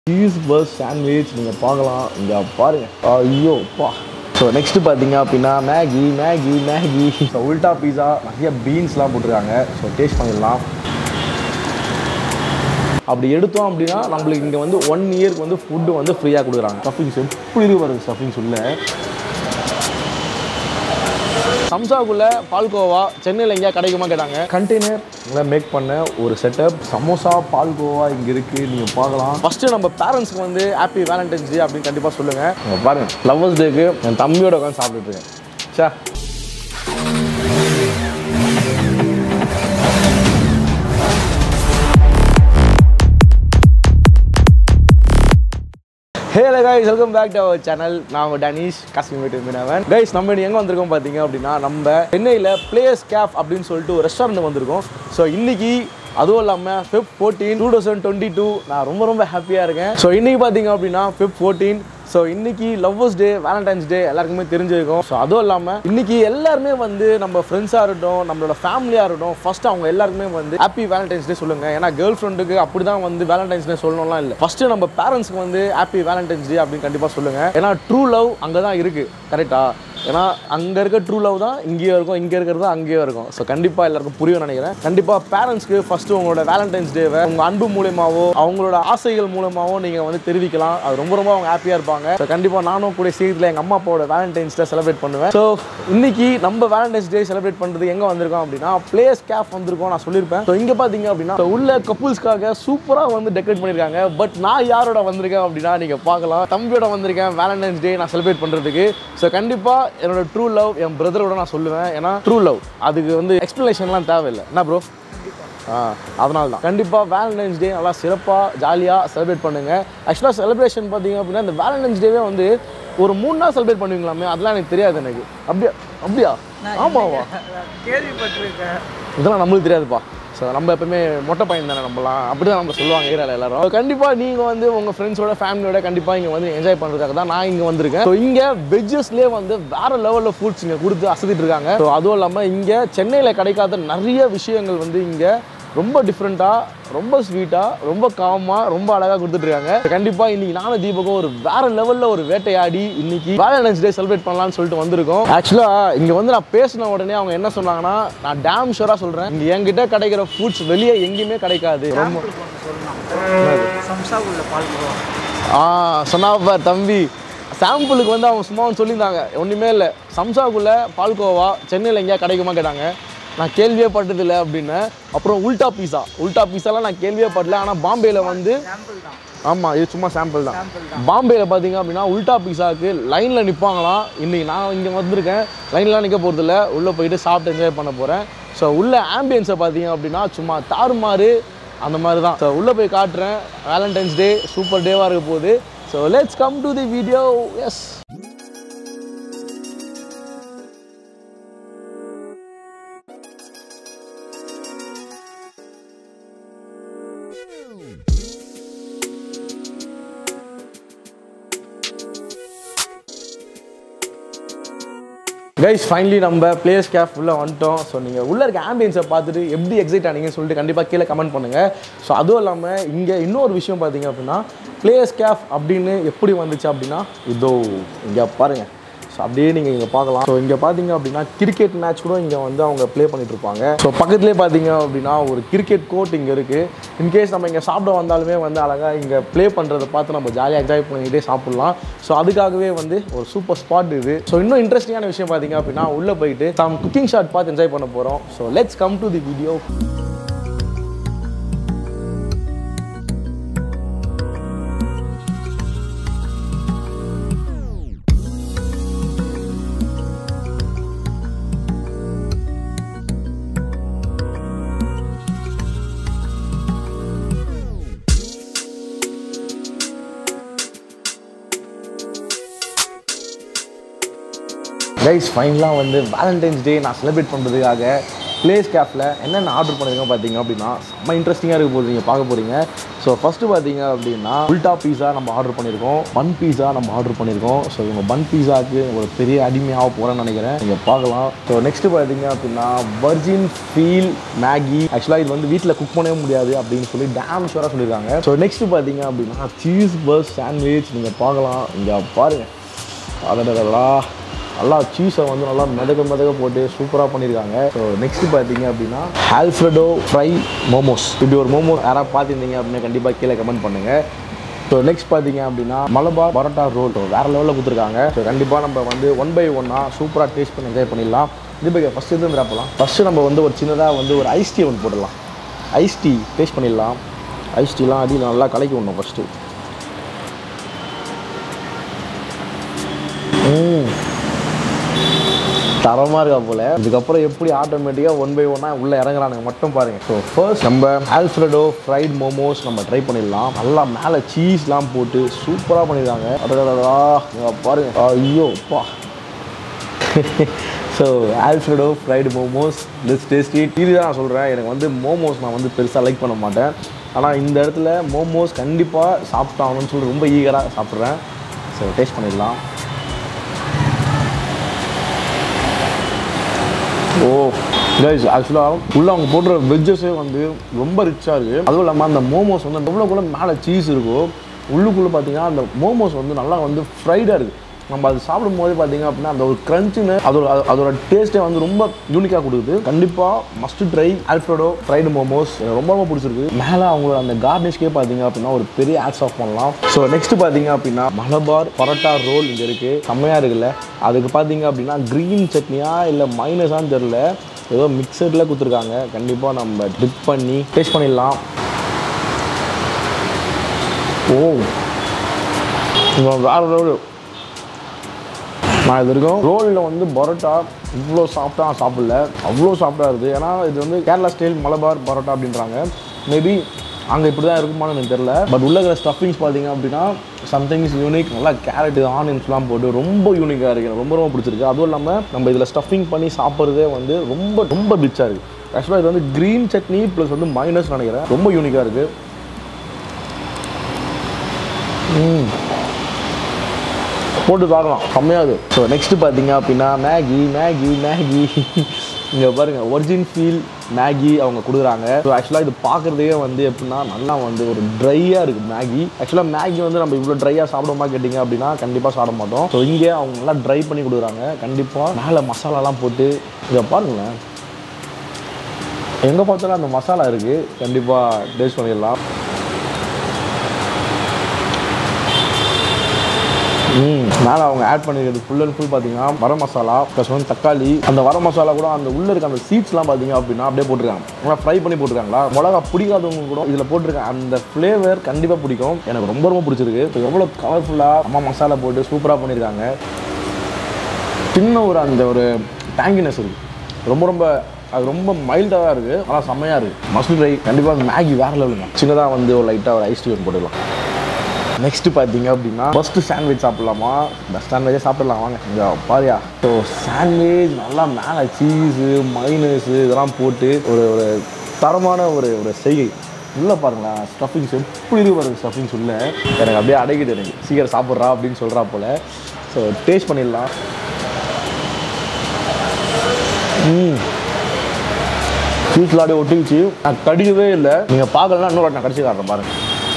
cheese purse sandwich நீங்கள் பார்க்கலாம் இங்கே பாருங்க ஐயோ பா ஸோ நெக்ஸ்ட் பார்த்தீங்க அப்படின்னா மேகி மேகி மேகி ஸோ உல்டா பீஸா நிறைய பீன்ஸ்லாம் போட்டிருக்காங்க ஸோ டேஸ்ட் பண்ணிடலாம் அப்படி எடுத்தோம் அப்படின்னா நம்மளுக்கு இங்கே வந்து ஒன் இயர்க்கு வந்து ஃபுட்டு வந்து ஃப்ரீயாக கொடுக்குறாங்க ஸ்டஃபிங்ஸ் எப்படி இருக்கு பாருங்க ஸ்டஃபிங்ஸ் உள்ள சம்சாக்குள்ள பால்கோவா சென்னையில் எங்கேயா கிடைக்குமா கேட்டாங்க கண்டெய்னர் மேக் பண்ண ஒரு செட்டப் சமோசா பால்கோவா இங்கே இருக்குது நீங்கள் பார்க்கலாம் ஃபஸ்ட்டு நம்ம பேரண்ட்ஸ்க்கு வந்து ஹாப்பி வேலண்டைன்ஸ் டே அப்படின்னு கண்டிப்பாக சொல்லுங்கள் இங்க பாருங்க லவ்வர்ஸ் டேக்கு என் தம்பியோட உட்காந்து சாப்பிட்டுட்டு இருக்கேன் say hey guys welcome back to our channel நான் உங்கள் டனீஷ் காஷ்மீர் மீனவன் கைஸ் நம்ம இன்னைக்கு எங்கே வந்திருக்கோம் பார்த்தீங்க அப்படின்னா நம்ம சென்னையில் பிளேயர்ஸ் கேஃப் அப்படின்னு சொல்லிட்டு ஒரு ரெஸ்டாரண்ட் வந்திருக்கோம் ஸோ இன்னைக்கு அதுவும் இல்லாமல் Feb fourteen two thousand twenty two நான் ரொம்ப ரொம்ப ஹாப்பியாக இருக்கேன் ஸோ இன்னைக்கு பார்த்தீங்க அப்படின்னா ஃபிப் ஃபோர்டீன் ஸோ இன்னைக்கு லவ்வர்ஸ் டே வேலண்டைன்ஸ் டே எல்லாருக்குமே தெரிஞ்சிருக்கும் ஸோ அதுவும் இல்லாமல் இன்னைக்கு எல்லாருமே வந்து நம்ம ஃப்ரெண்ட்ஸாக இருக்கட்டும் நம்மளோட ஃபேமிலியாக இருக்கட்டும் ஃபர்ஸ்ட் அவங்க எல்லாருக்குமே வந்து ஹாப்பி வேலண்டைன்ஸ் டே சொல்லுங்க ஏன்னா கேர்ள் ஃப்ரெண்டுக்கு அப்படி தான் வந்து வேலண்டைன்ஸ் டே சொல்லணும்லாம் இல்லை ஃபர்ஸ்ட் நம்ம பேரண்ட்ஸ்க்கு வந்து ஹாப்பி வேலண்டைன்ஸ் டே அப்படின்னு கண்டிப்பாக சொல்லுங்க ஏன்னா ட்ரூ லவ் அங்கே தான் இருக்கு கரெக்டா ஏன்னா அங்கே இருக்க ட்ரூ லவ் தான் இங்கேயும் இருக்கும் இங்கே இருக்கிறது அங்கேயும் இருக்கும் ஸோ கண்டிப்பாக எல்லாருக்கும் புரியும் நினைக்கிறேன் கண்டிப்பாக பேரண்ட்ஸ்க்கு ஃபர்ஸ்ட் உங்களோட வேலண்டைன்ஸ் டேவை உங்கள் அன்பு மூலியமாவோ அவங்களோட ஆசைகள் மூலமாவோ நீங்கள் வந்து தெரிவிக்கலாம் அது ரொம்ப ரொம்ப அவங்க ஹாப்பியாக இருப்பாங்க ஸோ கண்டிப்பாக நானும் கூட சீக்கிரத்தில் எங்கள் அம்மா அப்பாவோட வேலண்டைன்ஸ் டே செலிப்ரேட் பண்ணுவேன் ஸோ இன்னைக்கு நம்ம வேலண்டைன்ஸ் டே செலிப்ரேட் பண்ணுறது எங்கே வந்திருக்கோம் அப்படின்னா பிளேஸ் கேஃப் வந்திருக்கோம் நான் சொல்லியிருப்பேன் ஸோ இங்கே பார்த்தீங்க அப்படின்னா so உள்ள கப்புள்ஸ்க்காக சூப்பராக வந்து டெக்கரேட் பண்ணியிருக்காங்க பட் நான் யாரோட வந்திருக்கேன் அப்படின்னா நீங்கள் பார்க்கலாம் தம்பியோட வந்திருக்கேன் வேலண்டைன்ஸ் டே நான் செலிப்ரேட் பண்ணுறதுக்கு ஸோ கண்டிப்பாக என்னோட ட்ரூ லவ் என் பிரதரோட நான் சொல்லுவேன் ஏன்னா ட்ரூ லவ் அதுக்கு வந்து எக்ஸ்ப்ளனேஷன்லாம் தேவையில்லை என்ன ப்ரோ ஆ அதனால தான் கண்டிப்பாக வேலண்டைன்ஸ் டே நல்லா சிறப்பாக ஜாலியாக செலிப்ரேட் பண்ணுங்கள் ஆக்சுவலாக செலிப்ரேஷன் பார்த்தீங்க அப்படின்னா இந்த வேலண்டைன்ஸ் டேவே வந்து ஒரு மூணு நாள் செலிப்ரேட் பண்ணுவீங்களாமே அதெல்லாம் எனக்கு தெரியாது எனக்கு அப்படியா அப்படியா ஆமாவா கேள்விப்பட்டிருக்கேன் இதெல்லாம் நம்மளுக்கு தெரியாதுப்பா ஸோ நம்ம எப்பவுமே மொட்டை பையன் தானே நம்மலாம் அப்படி தான் நம்ம சொல்லுவாங்க ஏரியாவில் எல்லாரும் கண்டிப்பாக நீங்கள் வந்து உங்கள் ஃப்ரெண்ட்ஸோட ஃபேமிலியோட கண்டிப்பாக இங்கே வந்து என்ஜாய் பண்ணுறதுக்காக தான் நான் இங்கே வந்திருக்கேன் ஸோ இங்கே வெஜ்ஜஸ்லேயே வந்து வேறு லெவலில் ஃபுட்ஸ் இங்கே கொடுத்து அசதிட்டு இருக்காங்க ஸோ அதுவும் இல்லாமல் இங்கே சென்னையில் கிடைக்காத நிறைய விஷயங்கள் வந்து இங்கே ரொம்ப டிஃப்ரெண்ட்டாக ரொம்ப ஸ்வீட்டாக ரொம்ப காமாக ரொம்ப அழகாக கொடுத்துட்ருக்காங்க கண்டிப்பாக இன்னைக்கு நானும் தீபகம் ஒரு வேற லெவலில் ஒரு வேட்டையாடி இன்னைக்கு வேலண்டைன்ஸ் டே செலிப்ரேட் பண்ணலாம்னு சொல்லிட்டு வந்திருக்கோம் ஆக்சுவலாக இங்கே வந்து நான் பேசின உடனே அவங்க என்ன சொன்னாங்கன்னா நான் டேம் ஷூராக சொல்கிறேன் இங்கே என்கிட்ட கிடைக்கிற ஃபுட்ஸ் வெளியே எங்கேயுமே கிடைக்காது ரொம்ப சம்சா உள்ள பால்கோவா ஆ சொன்னாப்பா தம்பி சாம்பிளுக்கு வந்து அவங்க சும்மா வந்து சொல்லியிருந்தாங்க ஒன்றுமே இல்லை சம்சாக்குள்ளே பால்கோவா சென்னையில் எங்கேயா கிடைக்குமா கேட்டாங்க நான் கேள்வியே பட்டதில்லை அப்படின்னு அப்புறம் உல்டா பீஸா உல்டா பீஸாலாம் நான் கேள்வியே படல ஆனால் பாம்பேயில் வந்து சாம்பிள் தான் ஆமாம் இது சும்மா சாம்பிள் தான் சாம்பிள் பாம்பேயில் பார்த்தீங்க அப்படின்னா உல்டா பீஸாவுக்கு லைனில் நிற்பாங்களாம் இன்றைக்கி நான் இங்கே வந்திருக்கேன் லைன்லாம் நிற்க போகிறதில்ல உள்ளே போயிட்டு சாப்பிட்டு என்ஜாய் பண்ண போகிறேன் ஸோ உள்ள ஆம்பியன்ஸை பார்த்தீங்க அப்படின்னா சும்மா தாறுமாறு அந்த மாதிரி தான் ஸோ உள்ளே போய் காட்டுறேன் வேலண்டைன்ஸ் டே சூப்பர் டேவாக இருக்க போகுது so let's come to the video yes guys finally நம்ம பிளேஸ் கேஃப் உள்ள வந்துட்டோம் ஸோ நீங்கள் உள்ளே இருக்க ஆம்பியன்ஸை பார்த்துட்டு எப்படி எக்ஸைட் ஆனீங்கன்னு சொல்லிட்டு கண்டிப்பாக கீழே கமெண்ட் பண்ணுங்கள் ஸோ அதுவும் இல்லாமல் இங்கே இன்னொரு விஷயம் பார்த்தீங்க அப்படின்னா பிளேஸ் கேஃப் அப்படின்னு எப்படி வந்துச்சு அப்படின்னா இதோ இங்கே பாருங்கள் ஸோ அப்படியே நீங்கள் இங்கே பார்க்கலாம் ஸோ இங்கே பார்த்தீங்க அப்படின்னா கிரிக்கெட் மேட்ச் கூட இங்கே வந்து அவங்க ப்ளே பண்ணிட்டு இருப்பாங்க ஸோ பக்கத்துலேயே பார்த்தீங்க அப்படின்னா ஒரு கிரிக்கெட் கோர்ட் இங்கே இருக்குது இன்கேஸ் நம்ம இங்கே சாப்பிட வந்தாலுமே வந்து அழகாக இங்கே ப்ளே பண்ணுறதை பார்த்து நம்ம ஜாலியாக என்ஜாய் பண்ணிக்கிட்டே சாப்பிட்லாம் ஸோ அதுக்காகவே வந்து ஒரு சூப்பர் ஸ்பாட் இது ஸோ இன்னும் இன்ட்ரெஸ்டிங்கான விஷயம் பார்த்தீங்க அப்படின்னா உள்ளே போயிட்டு நம்ம குக்கிங் ஷாட் பார்த்து என்ஜாய் பண்ண போகிறோம் so let's come to the video guys ஃபைனலாக வந்து வேலண்டைன்ஸ் டே நான் செலிப்ரேட் பண்ணுறதுக்காக பிளேஸ் கேஃபில் என்னென்ன ஆர்டர் பண்ணியிருக்கோம் பார்த்தீங்க அப்படின்னா செம்ம இன்ட்ரெஸ்டிங்காக இருக்க போகுது நீங்கள் பார்க்க போகிறீங்க ஸோ ஃபஸ்ட்டு பார்த்தீங்க அப்படின்னா உல்டா பீஸா நம்ம ஆர்டர் பண்ணியிருக்கோம் பன் பீஸா நம்ம ஆர்டர் பண்ணியிருக்கோம் ஸோ இவங்க பன் பீஸாக்கு ஒரு பெரிய அடிமையாக போகிறேன்னு நினைக்கிறேன் நீங்கள் பார்க்கலாம் ஸோ நெக்ஸ்ட்டு பார்த்தீங்க அப்படின்னா வர்ஜின் ஃபீல் மேகி ஆக்சுவலாக இது வந்து வீட்டில் குக் பண்ணவே முடியாது அப்படின்னு சொல்லி டேம் ஷூராக சொல்லியிருக்காங்க ஸோ நெக்ஸ்ட் பார்த்தீங்க அப்படின்னா சீஸ் பர்ஸ் சாண்ட்விச் நீங்கள் பார்க்கலாம் இங்கே பாருங்கள் அதடா நல்லா சீஸை வந்து நல்லா மிதக்க மிதக்க போட்டு சூப்பராக பண்ணியிருக்காங்க ஸோ நெக்ஸ்ட் பார்த்தீங்க அப்படின்னா ஆல்ஃப்ரெடோ ஃப்ரை மோமோஸ் இப்படி ஒரு மோமோ யாராவது பார்த்துருந்தீங்க அப்படின்னா கண்டிப்பாக கீழே கமெண்ட் பண்ணுங்கள் ஸோ நெக்ஸ்ட் பார்த்தீங்க அப்படின்னா மலபார் பரோட்டா ரோல் வேறு லெவலில் கொடுத்துருக்காங்க ஸோ கண்டிப்பாக நம்ம வந்து ஒன் பை ஒன்னாக சூப்பராக டேஸ்ட் பண்ணி என்ஜாய் பண்ணிடலாம் இது பை ஃபஸ்ட்டு இருந்து போகலாம் ஃபஸ்ட்டு நம்ம வந்து ஒரு சின்னதாக வந்து ஒரு ஐஸ் டீ ஒன்று போடலாம் ஐஸ் டீ டேஸ்ட் பண்ணிடலாம் ஐஸ் டீலாம் அடியில் நல்லா கலக்கி விடணும் ஃபஸ்ட்டு ம் தரமாக இருக்கா போல இதுக்கப்புறம் எப்படி ஆட்டோமேட்டிக்காக ஒன் பை ஒன்னாக உள்ளே இறங்குறானுங்க மட்டும் பாருங்க ஸோ ஃபர்ஸ்ட் நம்ம ஆல்ஃப்ரெடோ ஃப்ரைட் மோமோஸ் நம்ம ட்ரை பண்ணிடலாம் நல்லா மேலே சீஸ்லாம் போட்டு சூப்பராக பண்ணியிருக்காங்க அடடடா இங்க பாருங்க ஐயோ பா so Alfredo fried momos this tasty இது தான் நான் சொல்கிறேன் எனக்கு வந்து மோமோஸ் நான் வந்து பெருசாக லைக் பண்ண மாட்டேன் ஆனால் இந்த இடத்துல மோமோஸ் கண்டிப்பாக சாப்பிட்டாகணும்னு சொல்லி ரொம்ப ஈகராக சாப்பிட்றேன் ஸோ டேஸ்ட் பண்ணிடலாம் ஓ கைஸ் ஆக்சுவலாக உள்ள அவங்க போடுற வெஜ்ஜஸே வந்து ரொம்ப ரிச்சாக இருக்குது அதுவும் இல்லாமல் அந்த மோமோஸ் வந்து எவ்வளோக்குள்ள மேலே சீஸ் இருக்கோ உள்ளுக்குள்ளே பார்த்தீங்கன்னா அந்த மோமோஸ் வந்து நல்லா வந்து ஃப்ரைடாக இருக்குது நம்ம அது சாப்பிடும் போது பார்த்தீங்க அப்படின்னா அந்த ஒரு க்ரன்ச்சுன்னு அதோட அது- அதோட டேஸ்ட்டே வந்து ரொம்ப யூனிக்காக கொடுக்குது கண்டிப்பாக must try Alfredo fried momos எனக்கு ரொம்ப ரொம்ப பிடிச்சிருக்கு மேலே அவங்களோட அந்த கார்னிஷ்கே பார்த்தீங்க அப்படின்னா ஒரு பெரிய ஆட்ஸ் ஆஃப் பண்ணலாம் ஸோ நெக்ஸ்ட் பார்த்தீங்க அப்படின்னா மலபார் பரோட்டா ரோல் இங்கே இருக்குது செம்மையாக இருக்குல்ல அதுக்கு பார்த்தீங்க அப்படின்னா க்ரீன் சட்னியா இல்லை மைனஸான்னு தெரில ஏதோ மிக்சரில் கொடுத்துருக்காங்க கண்டிப்பாக நம்ம டிப் பண்ணி டேஸ்ட் பண்ணிடலாம் ஓ இவன் வேற லெவலு நான் இது வரைக்கும் ரோலில் வந்து பரோட்டா இவ்வளோ சாஃப்டாக நான் சாப்பிடல அவ்வளோ சாஃப்டாக இருக்குது ஏன்னா இது வந்து கேரளா ஸ்டைல் மலபார் பரோட்டா அப்படின்றாங்க மேபி அங்கே இப்படி தான் இருக்குமான்னு எனக்கு தெரில பட் உள்ள இருக்கிற ஸ்டஃபிங்ஸ் பார்த்தீங்க அப்படின்னா சம்திங்ஸ் யூனிக் நல்லா கேரட் ஆனியன்ஸ்லாம் போட்டு ரொம்ப யூனிக்காக இருக்குது எனக்கு ரொம்ப ரொம்ப பிடிச்சிருக்கு அதுவும் இல்லாமல் நம்ம இதில் ஸ்டஃபிங் பண்ணி சாப்பிட்றதே வந்து ரொம்ப ரொம்ப ரிச்சாக இருக்குது ஆக்சுவலாக இது வந்து க்ரீன் சட்னி ப்ளஸ் வந்து மைனஸ் நினைக்கிறேன் ரொம்ப யூனிக்காக இருக்குது ம் போட்டு பார்க்கலாம் செம்மையாது ஸோ நெக்ஸ்ட் பார்த்தீங்க அப்படின்னா மேகி மேகி மேகி இங்கே பாருங்கள் ஒரிஜின் ஃபீல் மேகி அவங்க கொடுக்குறாங்க ஸோ ஆக்சுவலாக இது பார்க்குறதுக்கே வந்து எப்படின்னா நல்லா வந்து ஒரு ட்ரையாக இருக்குது மேகி ஆக்சுவலாக மேகி வந்து நம்ம இவ்வளோ ட்ரையாக சாப்பிடுமா கேட்டிங்க அப்படின்னா கண்டிப்பாக சாப்பிட மாட்டோம் ஸோ இங்கே அவங்க நல்லா ட்ரை பண்ணி கொடுக்குறாங்க கண்டிப்பாக மேலே மசாலாலாம் போட்டு இதை பாருங்களேன் எங்கே பார்த்தாலும் அந்த மசாலா இருக்குது கண்டிப்பாக டேஸ்ட் பண்ணிடலாம் ம் மேலே அவங்க ஆட் பண்ணிக்கிறது ஃபுல் அண்ட் ஃபுல் பார்த்தீங்கன்னா வர மசாலா ப்ளஸ் வந்து தக்காளி அந்த வர மசாலா கூட அந்த உள்ளே இருக்க அந்த சீட்ஸ்லாம் பார்த்தீங்க அப்படின்னா அப்படியே போட்டிருக்காங்க நல்லா ஃப்ரை பண்ணி போட்டிருக்காங்களா மிளகா பிடிக்காதவங்க கூட இதில் போட்டிருக்காங்க அந்த ஃப்ளேவர் கண்டிப்பாக பிடிக்கும் எனக்கு ரொம்ப ரொம்ப பிடிச்சிருக்கு இப்போ எவ்வளோ கலர்ஃபுல்லாக அம்மா மசாலா போட்டு சூப்பராக பண்ணியிருக்காங்க சின்ன ஒரு அந்த ஒரு டேங்கினஸ் இருக்குது ரொம்ப ரொம்ப அது ரொம்ப மைல்டாக தான் இருக்குது ஆனால் செம்மையாக இருக்குது மஸ்ட் ட்ரை கண்டிப்பாக மேகி வேறு லெவலுங்க சின்னதாக வந்து ஒரு லைட்டாக ஒரு ஐஸ் டீ ஒன்று போட்டுக்கலாம் நெக்ஸ்ட் பார்த்தீங்க அப்படின்னா ஃபர்ஸ்ட் சாண்ட்விச் சாப்பிடலாமா பெஸ்ட் சாண்ட்விச்சே சாப்பிடலாம் வாங்க இங்கே பாரியா ஸோ சாண்ட்விச் நல்லா மேலே சீஸு மைனஸு இதெல்லாம் போட்டு ஒரு ஒரு தரமான ஒரு ஒரு செய்கை உள்ளே பாருங்களேன் ஸ்டஃபிங்ஸ் எப்படி இருக்கு பாருங்க ஸ்டஃபிங்ஸ் உள்ள எனக்கு அப்படியே அடைக்கிட்டு எனக்கு சீக்கிரம் சாப்பிட்றா அப்படின்னு சொல்கிறா போல் ஸோ டேஸ்ட் பண்ணிடலாம் ம் சீஸ்லாடி ஒட்டிக்கிச்சு நான் கடிக்கவே இல்லை நீங்கள் பார்க்கலன்னா இன்னொரு வாட்டி நான் கடிச்சு காட்டுறேன் பாருங்க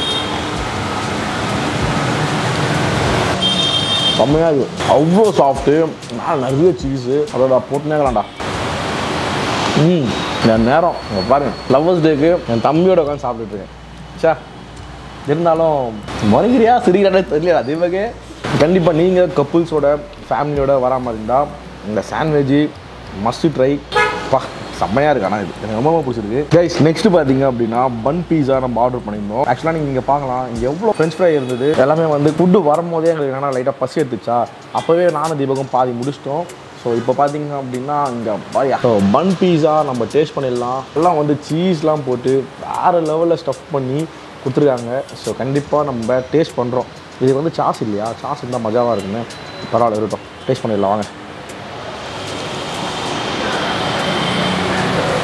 செம்மையாக இருக்குது அவ்வளோ சாஃப்ட்டு மேலே நிறைய சீஸு அதோட போட்டுனேங்களாண்டா ம் என் நேரம் இங்க பாருங்க லவ்வர்ஸ் டேக்கு என் தம்பியோட உட்காந்து சாப்பிட்டுட்டு இருக்கேன் சே இருந்தாலும் முறைகிறியா சிரிக்கிறானே தெரியல அதே வகை கண்டிப்பாக நீங்கள் கப்புள்ஸோட ஃபேமிலியோட வரா மாதிரி இருந்தால் இந்த சாண்ட்விட்ஜு மஸ்ட் ட்ரை பா செம்மையாக இருக்கு ஆனால் இது எனக்கு ரொம்ப ரொம்ப பிடிச்சிருக்கு கைஸ் நெக்ஸ்ட் பார்த்தீங்க அப்படின்னா பன் பீஸா நம்ம ஆர்டர் பண்ணியிருந்தோம் ஆக்சுவலாக நீங்கள் இங்கே பார்க்கலாம் இங்கே எவ்வளோ ஃப்ரெஞ்ச் ஃப்ரை இருந்தது எல்லாமே வந்து ஃபுட்டு வரும்போதே எங்களுக்கு என்னன்னா லைட்டாக பசி எடுத்துச்சா அப்போவே நானும் தீபகம் பாதி முடிச்சிட்டோம் ஸோ இப்போ பார்த்தீங்க அப்படின்னா இங்கே பாயா ஸோ பன் பீஸா நம்ம டேஸ்ட் பண்ணிடலாம் எல்லாம் வந்து சீஸ்லாம் போட்டு வேறு லெவலில் ஸ்டஃப் பண்ணி கொடுத்துருக்காங்க ஸோ கண்டிப்பாக நம்ம டேஸ்ட் பண்ணுறோம் இதுக்கு வந்து சாஸ் இல்லையா சாஸ் இருந்தால் மஜாவாக இருக்குன்னு பரவாயில்ல இருக்கட்டும் டேஸ்ட் பண்ணிடலாம் வாங்க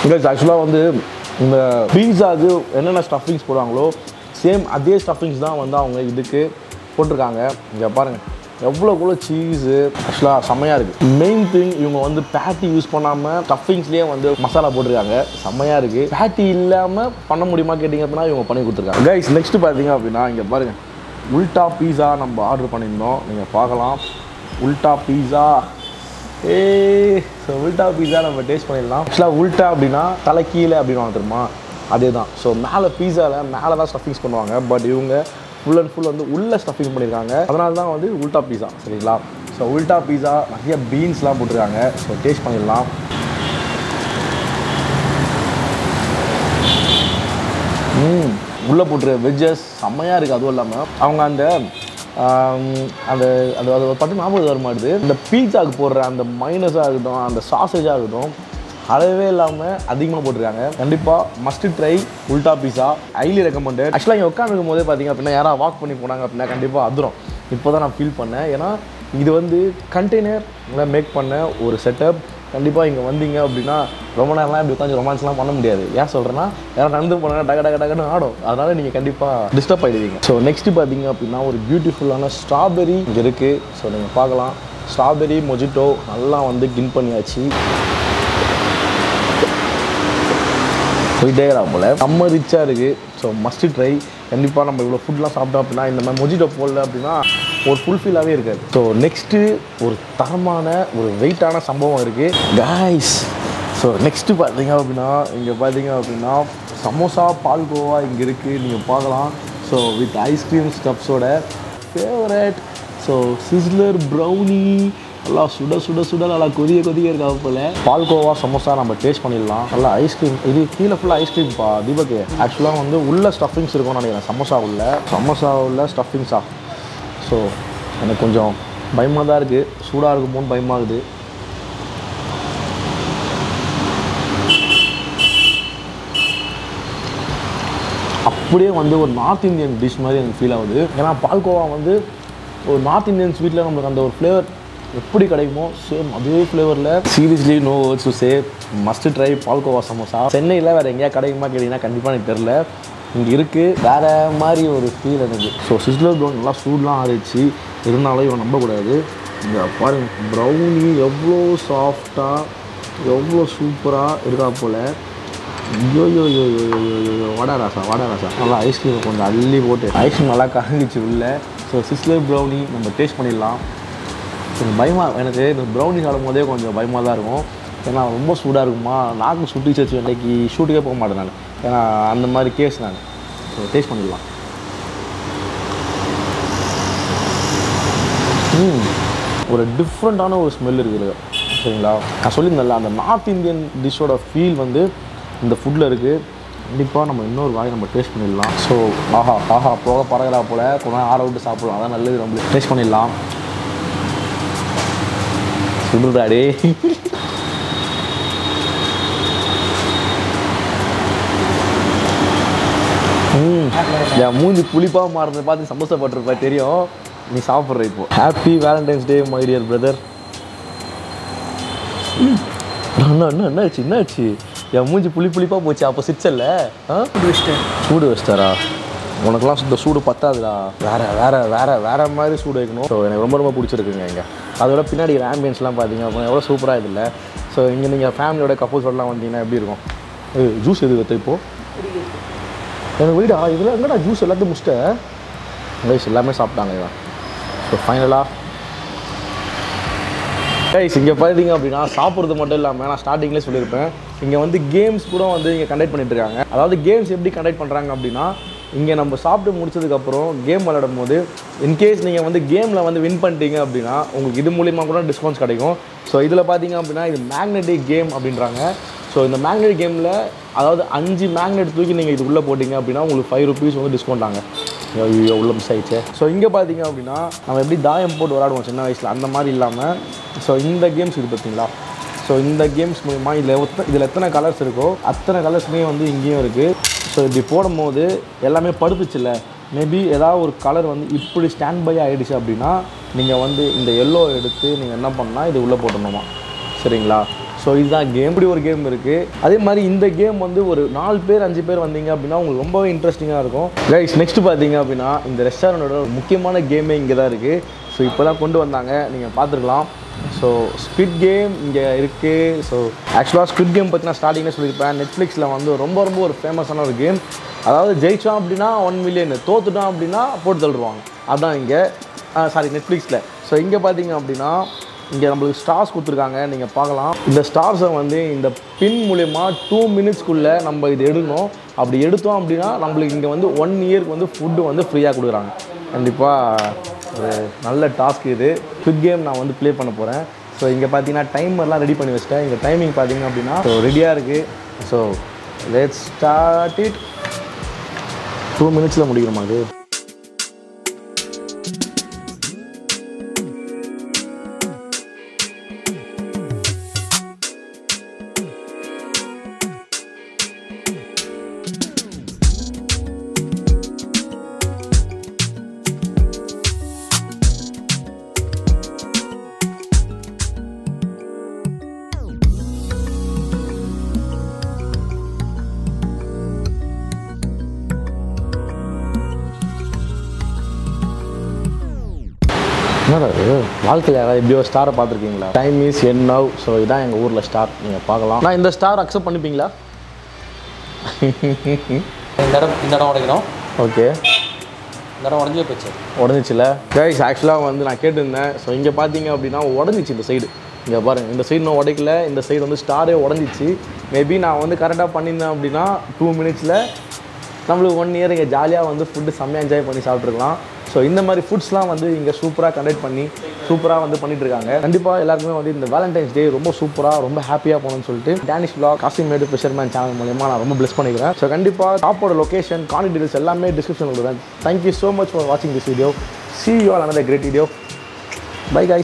guys ஆக்சுவலாக வந்து இந்த பீஸாக்கு என்னென்ன ஸ்டஃபிங்ஸ் போடுவாங்களோ சேம் அதே ஸ்டஃபிங்ஸ் தான் வந்து அவங்க இதுக்கு போட்டிருக்காங்க இங்கே பாருங்கள் எவ்வளோக்குள்ள சீஸு ஆக்சுவலாக செம்மையாக இருக்குது மெயின் திங் இவங்க வந்து பேட்டி யூஸ் பண்ணாமல் ஸ்டஃபிங்ஸ்லேயே வந்து மசாலா போட்டிருக்காங்க செம்மையாக இருக்குது பேட்டி இல்லாமல் பண்ண முடியுமா கேட்டிங்க அப்படின்னா இவங்க பண்ணி கொடுத்துருக்காங்க கைஸ் நெக்ஸ்ட் பார்த்தீங்க அப்படின்னா இங்கே பாருங்கள் உல்டா பீஸா நம்ம ஆர்டர் பண்ணியிருந்தோம் நீங்கள் பார்க்கலாம் உல்டா பீஸா ஏ ஸோ உல்டா பீஸா நம்ம டேஸ்ட் பண்ணிடலாம் ஆக்சுவலாக உல்டா அப்படின்னா தலை கீழே அப்படின்னு வாங்க தெரியுமா அதே தான் ஸோ மேலே பீஸாவில் மேலே தான் ஸ்டஃபிங்ஸ் பண்ணுவாங்க பட் இவங்க ஃபுல் அண்ட் ஃபுல் வந்து உள்ள ஸ்டஃபிங் பண்ணியிருக்காங்க அதனால தான் வந்து உல்டா பீஸா சரிங்களா ஸோ உல்டா பீஸா நிறைய பீன்ஸ்லாம் போட்டிருக்காங்க ஸோ டேஸ்ட் பண்ணிடலாம் ம் உள்ளே போட்டுரு வெஜ்ஜஸ் செம்மையாக இருக்குது அதுவும் இல்லாமல் அவங்க அந்த ஆம், அந்த அது அது பார்த்து ஞாபகம் வர மாட்டுது இந்த பீஸாக்கு போடுற அந்த மைனஸாக இருக்கட்டும் அந்த சாசேஜாக இருக்கட்டும் அளவே இல்லாமல் அதிகமாக போட்டிருக்காங்க கண்டிப்பாக மஸ்ட் ட்ரை உல்டா பீஸா ஹைலி ரெக்கமெண்டட் ஆக்சுவலாக இங்கே உட்காந்துருக்கும் போதே பார்த்தீங்க அப்படின்னா யாராவது வாக் பண்ணி போனாங்க அப்படின்னா கண்டிப்பாக அதிரும் இப்போ தான் நான் ஃபீல் பண்ணேன் ஏன்னா இது வந்து கண்டெய்னர் மேக் பண்ண ஒரு செட்டப் கண்டிப்பாக இங்கே வந்தீங்க அப்படின்னா ரொம்ப நேரம்லாம் இப்படி உட்காந்து ரொமான்ஸ்லாம் பண்ண முடியாது ஏன் சொல்கிறேன்னா யாரும் நடந்து போனாங்க டக டக டகன்னு ஆடும் அதனால் நீங்கள் கண்டிப்பாக டிஸ்டர்ப் ஆகிடுவீங்க ஸோ நெக்ஸ்ட்டு பார்த்தீங்க அப்படின்னா ஒரு பியூட்டிஃபுல்லான ஸ்ட்ராபெரி இங்கே இருக்குது ஸோ நீங்கள் பார்க்கலாம் ஸ்ட்ராபெரி மொஜிட்டோ நல்லா வந்து கின் பண்ணியாச்சு போயிட்டே போல் செம்ம ரிச்சாக இருக்குது ஸோ மஸ்ட் ட்ரை கண்டிப்பாக நம்ம இவ்வளோ ஃபுட்லாம் சாப்பிட்டோம் அப்படின்னா இந்த மாதிரி மொஜிட்டோ போடல அப்படின்னா ஒரு ஃபுல்ஃபில்லாகவே இருக்காது ஸோ நெக்ஸ்ட்டு ஒரு தரமான ஒரு வெயிட்டான சம்பவம் இருக்குது காய்ஸ் ஸோ நெக்ஸ்ட்டு பார்த்தீங்க அப்படின்னா இங்கே பார்த்தீங்க அப்படின்னா சமோசா பால்கோவா இங்கே இருக்குது நீங்கள் பார்க்கலாம் ஸோ வித் ஐஸ்கிரீம் ஸ்டப்ஸோட ஃபேவரட் ஸோ சிஸ்லர் ப்ரௌனி நல்லா சுட சுட சுட நல்லா கொதிய கொதிய இருக்கா போல பால்கோவா சமோசா நம்ம டேஸ்ட் பண்ணிடலாம் நல்லா ஐஸ்கிரீம் இது கீழே ஃபுல்லாக ஐஸ்கிரீம்ப்பா தீபக் ஆக்சுவலாக வந்து உள்ள ஸ்டஃபிங்ஸ் இருக்கும்னு நினைக்கிறேன் சமோசா உள்ள சமோசா உள்ள ஸ்டஃபிங்ஸா ஸோ எனக்கு கொஞ்சம் பயமாக தான் இருக்குது சூடாக இருக்குமோன்னு பயமாகுது அப்படியே வந்து ஒரு நார்த் இந்தியன் டிஷ் மாதிரி எனக்கு ஃபீல் ஆகுது ஏன்னா பால்கோவா வந்து ஒரு நார்த் இந்தியன் ஸ்வீட்டில் நம்மளுக்கு அந்த ஒரு ஃப்ளேவர் எப்படி கிடைக்குமோ சேம் அதே ஃப்ளேவரில் seriously no words to say must try பால்கோவா சமோசா சென்னையில் வேறு எங்கேயா கிடைக்குமா கேட்டிங்கன்னா கண்டிப்பாக எனக்கு தெரில இங்கே இருக்குது வேறு மாதிரி ஒரு ஃபீல் எனக்கு ஸோ சிஸ்லர் ப்ரௌன் நல்லா சூட்லாம் ஆறிடுச்சு இருந்தாலும் இவன் நம்பக்கூடாது இங்கே பாருங்க ப்ரௌனி எவ்வளோ சாஃப்டாக எவ்வளோ சூப்பராக இருக்கா போல் ஐயோ யோ யோ யோ யோ யோ யோ யோ வடா ராசா வடா ராசா நல்லா ஐஸ்கிரீம் கொஞ்சம் அள்ளி போட்டு ஐஸ்கிரீம் நல்லா கரங்கிச்சு உள்ள ஸோ சிஸ்லர் ப்ரௌனி நம்ம டேஸ்ட் பண்ணிடலாம் கொஞ்சம் பயமாக எனக்கு இந்த ப்ரௌனி சாப்பிடும் போதே கொஞ்சம் பயமாக தான் இருக்கும் ஏன்னா ரொம்ப சூடாக இருக்குமா நாக்கு சுட்டி சச்சு அன்னைக்கு ஷூட்டுக்கே போக மாட்டேன் நான் ஏன்னா அந்த மாதிரி கேஸ் நான் ஸோ டேஸ்ட் பண்ணிடலாம் ம் ஒரு டிஃப்ரெண்ட்டான ஒரு ஸ்மெல் இருக்குது சரிங்களா நான் சொல்லியிருந்தேன்ல அந்த நார்த் இந்தியன் டிஷ்ஷோட ஃபீல் வந்து இந்த ஃபுட்டில் இருக்குது கண்டிப்பாக நம்ம இன்னொரு வாய் நம்ம டேஸ்ட் பண்ணிடலாம் ஸோ ஆஹா ஆஹா போக பறகுறா போல் கொஞ்ச நேரம் ஆற விட்டு சாப்பிடலாம் அதான் நல்லது நம்மளுக்கு டேஸ்ட் பண்ணிடலாம் சுடுறாடே ம் என் மூஞ்சி புளிப்பாக மாறுறதை பார்த்து சந்தோஷப்பட்டிருப்ப தெரியும் நீ சாப்பிட்ற இப்போ happy valentine's day my dear brother அண்ணா என்ன என்னாச்சு என்னாச்சு என் மூஞ்சி புளி புளிப்பாக போச்சு அப்போ சிரிச்சல்ல ஆ வச்சுட்டேன் சூடு வச்சிட்டாரா உனக்கெல்லாம் இந்த சூடு பத்தாதுடா வேற வேற வேற வேற மாதிரி சூடு வைக்கணும் ஸோ எனக்கு ரொம்ப ரொம்ப பிடிச்சிருக்குங்க இங்கே அதோட பின்னாடி ஆம்பியன்ஸ்லாம் பார்த்தீங்க அப்படின்னா எவ்வளோ சூப்பராக இதில்ல ஸோ இங்கே நீங்கள் ஃபேமிலியோட கப்புள்ஸோடலாம் வந்தீங்கன்னா எப்படி இருக்கும் ஏய் ஜூஸ் எது வைத்த இப்போ எனக்கு வீடா இதில் எங்கடா ஜூஸ் எல்லாத்தையும் முடிச்சிட்டேன் கைஸ் எல்லாமே சாப்பிட்டாங்க இவன் ஸோ ஃபைனலாக கைஸ் இங்கே பார்த்தீங்க அப்படின்னா சாப்பிட்றது மட்டும் இல்லாமல் நான் ஸ்டார்டிங்லேயே சொல்லியிருப்பேன் இங்கே வந்து கேம்ஸ் கூட வந்து இங்கே கண்டக்ட் பண்ணிட்டு இருக்காங்க அதாவது கேம்ஸ் எப்படி கண்டக்ட் பண்ணுறாங்க அப்படின்னா இங்கே நம்ம சாப்பிட்டு முடிச்சதுக்கப்புறம் கேம் விளையாடும் போது இன்கேஸ் நீங்கள் வந்து கேமில் வந்து வின் பண்ணிட்டீங்க அப்படின்னா உங்களுக்கு இது மூலிமா கூட டிஸ்கவுண்ட்ஸ் கிடைக்கும் ஸோ இதில் பார்த்தீங்க அப்படின்னா இது மேக்னெட்டிக் கேம் அப்படின்றாங்க ஸோ இந்த மேக்னெட் கேமில் அதாவது அஞ்சு மேக்னெட் தூக்கி நீங்கள் இது உள்ளே போட்டிங்க அப்படின்னா உங்களுக்கு ஃபைவ் ருபீஸ் வந்து டிஸ்கவுண்ட் ஆங்க ஐயோ உள்ள மிஸ் ஆயிடுச்சு ஸோ இங்கே பார்த்தீங்க அப்படின்னா நம்ம எப்படி தாயம் போட்டு விளாடுவோம் சின்ன வயசில் அந்த மாதிரி இல்லாமல் ஸோ இந்த கேம்ஸ் இது பார்த்தீங்களா ஸோ இந்த கேம்ஸ் மூலிமா இதில் எத்த இதில் எத்தனை கலர்ஸ் இருக்கோ அத்தனை கலர்ஸுமே வந்து இங்கேயும் இருக்குது ஸோ இப்படி போடும்போது எல்லாமே படுத்துச்சுல்ல மேபி ஏதாவது ஒரு கலர் வந்து இப்படி ஸ்டாண்ட் பை ஆகிடுச்சு அப்படின்னா நீங்கள் வந்து இந்த எல்லோ எடுத்து நீங்கள் என்ன பண்ணால் இது உள்ளே போட்டணுமா சரிங்களா ஸோ இதுதான் கேம் இப்படி ஒரு கேம் இருக்குது அதே மாதிரி இந்த கேம் வந்து ஒரு நாலு பேர் அஞ்சு பேர் வந்தீங்க அப்படின்னா உங்களுக்கு ரொம்பவே இன்ட்ரெஸ்டிங்காக இருக்கும் கைஸ் நெக்ஸ்ட் பார்த்தீங்க அப்படின்னா இந்த ரெஸ்டாரண்டோட ஒரு முக்கியமான கேமே இங்கே தான் இருக்குது ஸோ இப்போ தான் கொண்டு வந்தாங்க நீங்கள் பார்த்துருக்கலாம் ஸோ ஸ்குவிட் கேம் இங்கே இருக்குது ஸோ ஆக்சுவலாக ஸ்குவிட் கேம் பற்றி நான் ஸ்டார்டிங்கில் சொல்லியிருப்பேன் நெட்ஃப்ளிக்ஸில் வந்து ரொம்ப ரொம்ப ஒரு ஃபேமஸான ஒரு கேம் அதாவது ஜெயிச்சோம் அப்படின்னா ஒன் மில்லியன் தோத்துட்டோம் அப்படின்னா போட்டு தள்ளுருவாங்க அதான் இங்கே சாரி நெட்ஃப்ளிக்ஸில் ஸோ இங்கே பார்த்தீங்க அப்படின்னா இங்கே நம்மளுக்கு ஸ்டார்ஸ் கொடுத்துருக்காங்க நீங்கள் பார்க்கலாம் இந்த ஸ்டார்ஸை வந்து இந்த பின் மூலயமா டூ மினிட்ஸ்க்குள்ளே நம்ம இது எடுக்கணும் அப்படி எடுத்தோம் அப்படின்னா நம்மளுக்கு இங்கே வந்து ஒன் இயர்க்கு வந்து ஃபுட்டு வந்து ஃப்ரீயாக கொடுக்குறாங்க கண்டிப்பாக ஒரு நல்ல டாஸ்க் இது குவிக் கேம் நான் வந்து ப்ளே பண்ண போகிறேன் ஸோ இங்கே பார்த்தீங்கன்னா டைமர்லாம் ரெடி பண்ணி வச்சிட்டேன் இங்கே டைமிங் பார்த்தீங்க அப்படின்னா ஸோ ரெடியாக இருக்குது so let's start it two மினிட்ஸில் முடிக்கணுமா அது என்னடா இது வாழ்க்கையில் யாராவது எப்படியோ ஸ்டாரை பார்த்துருக்கீங்களா டைம் இஸ் என் நவ் ஸோ இதான் எங்கள் ஊரில் ஸ்டார் நீங்கள் பார்க்கலாம் நான் இந்த ஸ்டார் அக்செப்ட் பண்ணிப்பீங்களா இந்த இடம் இந்த இடம் உடைக்கணும் ஓகே இந்த இடம் உடஞ்சே போச்சு உடஞ்சிச்சுல கைஸ் ஆக்சுவலாக வந்து நான் கேட்டிருந்தேன் ஸோ இங்கே பார்த்தீங்க அப்படின்னா உடஞ்சிச்சு இந்த சைடு இங்கே பாருங்க இந்த சைடு நான் உடைக்கல இந்த சைடு வந்து ஸ்டாரே உடஞ்சிச்சு மேபி நான் வந்து கரெக்டாக பண்ணியிருந்தேன் அப்படின்னா டூ மினிட்ஸில் நம்மளுக்கு ஒன் இயர் இங்கே ஜாலியாக வந்து ஃபுட்டு செம்மையாக என்ஜாய் பண்ணி சாப்பிட்ருக்கலாம் ஸோ இந்த மாதிரி ஃபுட்ஸ்லாம் வந்து இங்கே சூப்பராக கண்டக்ட் பண்ணி சூப்பராக வந்து பண்ணிட்டு இருக்காங்க கண்டிப்பாக எல்லாருக்குமே வந்து இந்த வேலண்டைன்ஸ் டே ரொம்ப சூப்பராக ரொம்ப ஹாப்பியாக போகணும்னு சொல்லிட்டு Danish vlog Kasimedu fisherman channel மூலயமா நான் ரொம்ப ப்ளஸ் பண்ணிக்கிறேன் ஸோ கண்டிப்பாக ஷாப்போட லொகேஷன் கான்டெக்ட் டீடைல்ஸ் எல்லாமே டிஸ்கிரிப்ஷன் கொடுக்குறேன் தேங்க்யூ ஸோ மச் ஃபார் வாட்சிங் this video see you all another great video bye guys